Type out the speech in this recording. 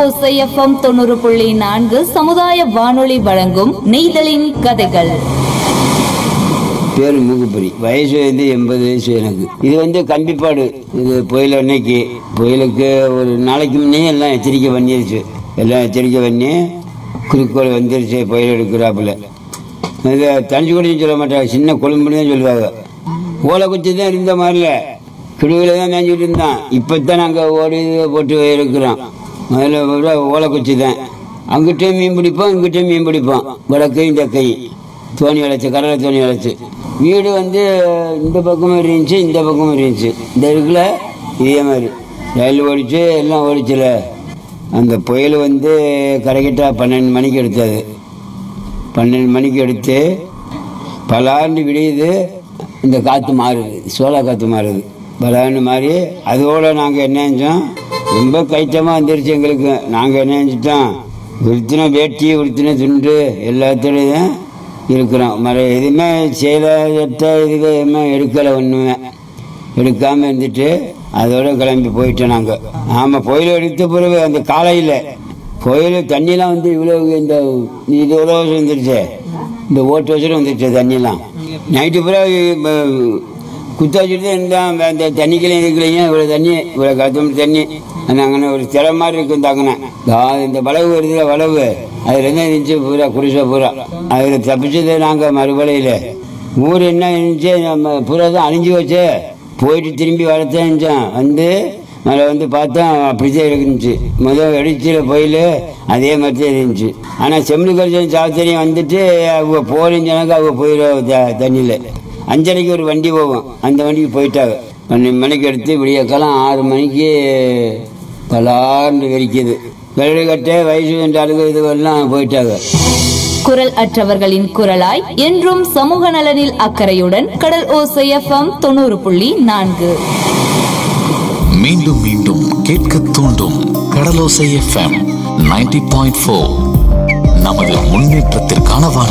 ஓசை எஃப்எம் தொண்ணூறு புள்ளி நான்கு சமுதாய வானொலி வழங்கும் நெய்தலின் கதைகள் பேர் மூக்குப்பொறி வயசு வந்து எண்பது வயசு எனக்கு இது வந்து கம்பிப்பாடு இது புயல் அன்னைக்கு புயலுக்கு ஒரு நாளைக்கு முன்னே எல்லாம் எச்சரிக்கை பண்ணிருச்சு எல்லாம் எச்சரிக்கை பண்ணி குறுக்கோள் வந்துருச்சு புயல் எடுக்கிறாப்புல இது தனிச்சு கூட சொல்ல மாட்டாங்க சின்ன கொழும்புன்னு தான் சொல்லுவாங்க ஓலை குச்சி தான் இருந்த மாதிரில கிடுவில் தான் மேய்ஞ்சிட்டு இருந்தான் இப்போ தான் நாங்கள் ஓடி போட்டு இருக்கிறோம் முதல்ல விட ஓலை குச்சி தான் அங்கிட்டையும் மீன் பிடிப்போம் இங்கிட்டையும் மீன் பிடிப்போம் வடக்கையும் தெக்கையும் தோணி வளைச்சு கடலை தோணி வளைச்சு வீடு வந்து இந்த பக்கமும் இருந்துச்சு இந்த பக்கமும் இருந்துச்சு இந்த இருக்குல்ல இதே மாதிரி ரயில் ஓடிச்சு எல்லாம் ஓடிச்சுல அந்த புயல் வந்து கரெக்டாக பன்னெண்டு மணிக்கு எடுத்தது பன்னெண்டு மணிக்கு எடுத்து பலாண்டு விடியுது இந்த காற்று மாறுது சோளா காற்று மாறுது பலாண்டு மாறி அதோட நாங்கள் என்ன செஞ்சோம் ரொம்ப கைட்டமாக வந்துருச்சு எங்களுக்கு நாங்கள் என்ன செஞ்சிட்டோம் உடுத்தின வேட்டி உடுத்தின துண்டு எல்லாத்துலேயும் இருக்கிறோம் மர எதுவுமே சேலை சட்டை இதுக்கு எதுவுமே எடுக்கலை ஒன்றுமே எடுக்காமல் இருந்துட்டு அதோட கிளம்பி போயிட்டோம் நாங்கள் ஆமாம் புயல் எடுத்த பிறகு அந்த காலையில் புயல் தண்ணிலாம் வந்து இவ்வளோ இந்த இது இவ்வளோ வந்துருச்சு இந்த ஓட்டு வச்சுட்டு வந்துருச்சு தண்ணிலாம் நைட்டு பூரா குத்தாச்சிட்டு தான் இருந்தான் அந்த தண்ணிக்கலையும் இதுக்கலையும் இவ்வளோ தண்ணி இவ்வளோ கத்தம் தண்ணி அந்த அங்கே ஒரு திரை மாதிரி இருக்கும் இந்த அங்கன இந்த வளவு வருதுல வளவு அதில் என்ன இருந்துச்சு பூரா குடிசை பூரா அதில் தப்பிச்சது நாங்கள் மறுபலையில் ஊர் என்ன இருந்துச்சு நம்ம பூரா தான் அழிஞ்சு வச்சு போயிட்டு திரும்பி வரத்தான் இருந்துச்சான் வந்து அதில் வந்து பார்த்தா அப்படிதான் இருந்துச்சு முதல் வெடிச்சில் போயில் அதே மாதிரி தான் இருந்துச்சு ஆனால் செம்மணி கரிசன் சாத்திரியம் வந்துட்டு அவங்க போலின்னு சொன்னாக்க அவங்க போயிடும் த தண்ணியில் அஞ்சரைக்கு ஒரு வண்டி போகும் அந்த வண்டிக்கு போயிட்டாங்க பன்னெண்டு மணிக்கு எடுத்து விடியக்காலம் ஆறு மணிக்கு பலாண்டு வெடிக்குது வெள்ளை கட்டை வயசு ரெண்டு இதுவெல்லாம் போயிட்டாங்க குரல் அற்றவர்களின் குரலாய் என்றும் சமூக நலனில் அக்கறையுடன் கடல் ஓசை எஃப்எம் தொண்ணூறு புள்ளி நான்கு மீண்டும் மீண்டும் கேட்க தூண்டும் Kadalosai FM ninety point four நமது முன்னேற்றத்திற்கான வானொலி